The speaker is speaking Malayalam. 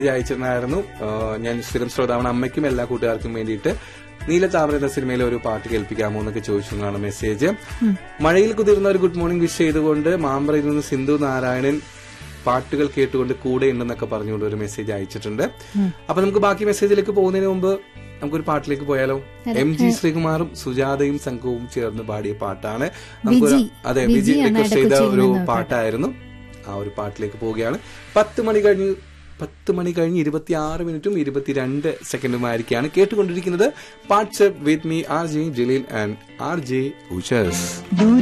അയച്ചിരുന്നായിരുന്നു ആ, ഞാൻ സ്ഥിരം ശ്രോതാവണ അമ്മയ്ക്കും എല്ലാ കൂട്ടുകാർക്കും വേണ്ടിയിട്ട് നീലത്താമര എന്ന സിനിമയിലെ ഒരു പാട്ട് കേൾപ്പിക്കാമോ എന്നൊക്കെ ചോദിച്ചു എന്നാണ് മെസ്സേജ് മഴയിൽ കുതിർന്ന ഒരു ഗുഡ് മോർണിംഗ് വിഷ് ചെയ്തുകൊണ്ട് മാമ്പറയിൽ നിന്ന് സിന്ധു നാരായണൻ പാട്ടുകൾ കേട്ടുകൊണ്ട് കൂടെ ഉണ്ടെന്നൊക്കെ പറഞ്ഞുകൊണ്ട് ഒരു മെസ്സേജ് അയച്ചിട്ടുണ്ട് അപ്പൊ നമുക്ക് ബാക്കി മെസ്സേജിലേക്ക് പോകുന്നതിന് മുമ്പ് നമുക്കൊരു പാട്ടിലേക്ക് പോയാലോ എം ജി ശ്രീകുമാറും സുജാതയും സംഘവും ചേർന്ന് പാടിയ പാട്ടാണ് നമുക്കൊരു വിജി. അതെ വിജി വിജിയാണ് റിക്വസ്റ്റ് ചെയ്ത ഇടക്കൊച്ചിയിൽ ഒരു നിന്ന് പാട്ടായിരുന്നു ആ ഒരു പാട്ടിലേക്ക് പോവുകയാണ് പത്ത് മണി കഴിഞ്ഞ് പത്ത് മണി കഴിഞ്ഞ് ഇരുപത്തി ആറ് മിനിറ്റും ഇരുപത്തിരണ്ട് സെക്കൻഡുമായിരിക്കാണ് കേട്ടുകൊണ്ടിരിക്കുന്നത് parts with me R J Jaleel and R J ഉഷസ്